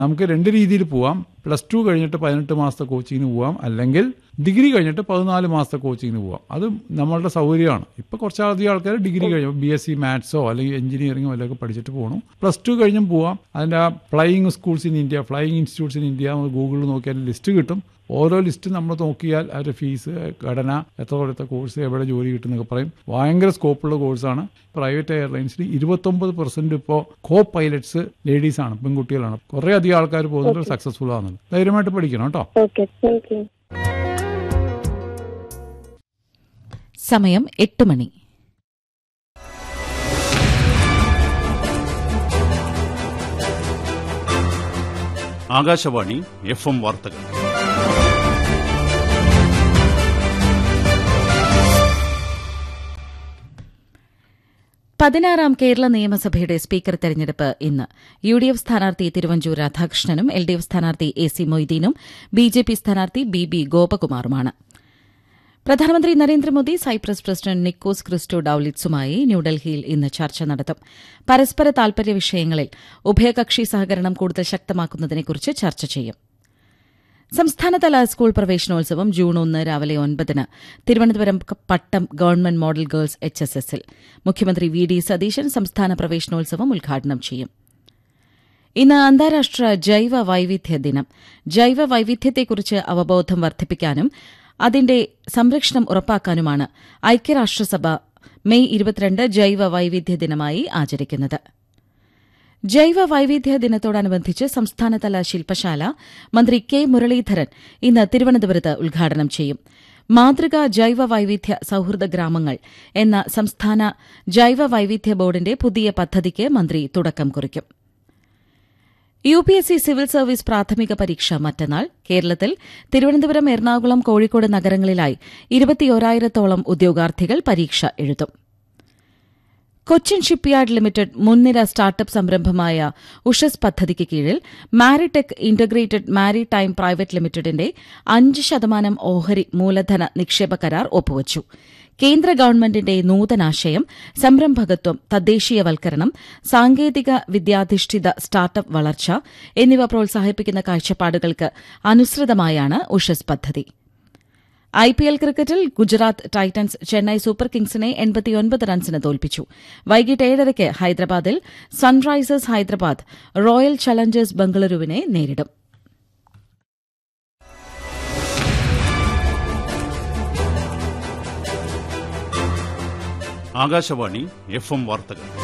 നമുക്ക് രണ്ട് രീതിയിൽ പോവാം പ്ലസ് ടു കഴിഞ്ഞിട്ട് പതിനെട്ട് മാസത്തെ കോച്ചിങ്ങിന് പോവാം അല്ലെങ്കിൽ ഡിഗ്രി കഴിഞ്ഞിട്ട് പതിനാല് മാസത്തെ കോച്ചിങ്ങിന് പോവാം അത് നമ്മളുടെ സൗകര്യമാണ് ഇപ്പോൾ കുറച്ചധികം ആൾക്കാർ ഡിഗ്രി കഴിഞ്ഞു ബി എസ് സി മാത്സോ അല്ലെങ്കിൽ എഞ്ചിനീയറിംഗോ വല്ലതൊക്കെ പഠിച്ചിട്ട് പോകണം പ്ലസ് ടു കഴിഞ്ഞും പോവാം അതിൻ്റെ ആ flying schools in India flying institutes in India ഗൂഗിളിൽ നോക്കിയാൽ ലിസ്റ്റ് കിട്ടും ഓരോ ലിസ്റ്റ് നമ്മൾ നോക്കിയാൽ അവരുടെ ഫീസ് ഘടന എത്ര കൊടുത്ത കോഴ്സ് എവിടെ ജോലി കിട്ടുന്നൊക്കെ പറയും ഭയങ്കര സ്കോപ്പുള്ള കോഴ്സാണ് പ്രൈവറ്റ് എയർലൈൻസിൽ ഇരുപത്തൊമ്പത് പെർസെന്റ് ഇപ്പോൾ കോ പൈലറ്റ്സ് ലേഡീസാണ് പെൺകുട്ടികളാണ് കുറേ അധികം ആൾക്കാർ പോകുന്നുണ്ട് സക്സസ്ഫുൾ ആകുന്നുണ്ട് ധൈര്യമായിട്ട് പഠിക്കണം കേട്ടോ ഓക്കെ താങ്ക് യു സമയം എട്ട് മണി ആകാശവാണി എഫ് എം വാർത്തകൾ പതിനാറാം കേരള നിയമസഭയുടെ സ്പീക്കർ തെരഞ്ഞെടുപ്പ് ഇന്ന് യു ഡി എഫ് സ്ഥാനാർത്ഥി തിരുവഞ്ചൂർ രാധാകൃഷ്ണനും എൽ ഡി എഫ് സ്ഥാനാർത്ഥി എ സി മൊയ്തീനും ബി ജെ പി സ്ഥാനാർത്ഥി ബി ബി ഗോപകുമാറുമാണ് പ്രധാനമന്ത്രി നരേന്ദ്രമോദി സൈപ്രസ് പ്രസിഡന്റ് നിക്കോസ് ക്രിസ്റ്റോ ഡൌലിറ്റ്സുമായി ന്യൂഡൽഹിയിൽ ഇന്ന് ചർച്ച നടത്തും പരസ്പര താൽപര്യ വിഷയങ്ങളിൽ ഉഭയകക്ഷി സഹകരണം കൂടുതൽ ശക്തമാക്കുന്നതിനെക്കുറിച്ച് ചർച്ച ചെയ്യും സംസ്ഥാനതല സ്കൂൾ പ്രവേശനോത്സവം ജൂൺ ഒന്ന് രാവിലെ ഒൻപതിന് Thiruvananthapuram Pattom government model girls H S എസിൽ മുഖ്യമന്ത്രി വി ഡി സതീശൻ സംസ്ഥാന പ്രവേശനോത്സവം ഉദ്ഘാടനം ചെയ്യും ഇന്ന് അന്താരാഷ്ട്ര ജൈവ വൈവിധ്യ ദിനം ജൈവ വൈവിധ്യത്തെക്കുറിച്ച് അവബോധം വർദ്ധിപ്പിക്കാനും അതിന്റെ സംരക്ഷണം ഉറപ്പാക്കാനുമാണ് ഐക്യരാഷ്ട്രസഭ മെയ് ഇരുപത്തിരണ്ട് ജൈവ വൈവിധ്യ ദിനമായി ആചരിക്കുന്നത് ജൈവ വൈവിധ്യ ദിനത്തോടനുബന്ധിച്ച് സംസ്ഥാനതല ശില്പശാല മന്ത്രി കെ മുരളീധരൻ ഇന്ന് തിരുവനന്തപുരത്ത് ഉദ്ഘാടനം ചെയ്യും മാതൃകാ ജൈവ വൈവിധ്യ സൌഹൃദ ഗ്രാമങ്ങൾ എന്ന സംസ്ഥാന ജൈവ വൈവിധ്യ ബോർഡിന്റെ പുതിയ പദ്ധതിക്ക് മന്ത്രി തുടക്കം കുറിക്കും U P S C civil service പ്രാഥമിക പരീക്ഷ മറ്റന്നാൾ കേരളത്തിൽ തിരുവനന്തപുരം എറണാകുളം കോഴിക്കോട് നഗരങ്ങളിലായി ഇരുപത്തിയോരായിരത്തോളം ഉദ്യോഗാർത്ഥികൾ പരീക്ഷ എഴുതും കൊച്ചിൻ ഷിപ്പ്യാർഡ് ലിമിറ്റഡ് മുൻനിര സ്റ്റാർട്ടപ്പ് സംരംഭമായ ഉഷസ് പദ്ധതിക്ക് കീഴിൽ മാരിടെക് ഇന്റഗ്രേറ്റഡ് മാരിടൈം പ്രൈവറ്റ് ലിമിറ്റഡിന്റെ അഞ്ച് ശതമാനം ഓഹരി മൂലധന നിക്ഷേപ കരാർ ഒപ്പുവച്ചു കേന്ദ്ര ഗവൺമെന്റിന്റെ നൂതനാശയം സംരംഭകത്വം തദ്ദേശീയവൽക്കരണം സാങ്കേതിക വിദ്യാധിഷ്ഠിത സ്റ്റാർട്ടപ്പ് വളർച്ച എന്നിവ പ്രോത്സാഹിപ്പിക്കുന്ന കാഴ്ചപ്പാടുകൾക്ക് അനുസൃതമായാണ് ഉഷസ് പദ്ധതി ഐ പി എൽ ക്രിക്കറ്റിൽ ഗുജറാത്ത് ടൈറ്റൻസ് ചെന്നൈ സൂപ്പർ കിങ്സിനെ എൺപത്തിയൊൻപത് റൺസിന് തോൽപ്പിച്ചു വൈകിട്ട് ഏഴരയ്ക്ക് ഹൈദരാബാദിൽ സൺറൈസേഴ്സ് ഹൈദരാബാദ് റോയൽ ചലഞ്ചേഴ്സ് ബംഗളൂരുവിനെ നേരിടും ആകാശവാണി എഫ് എം വാർത്തകൾ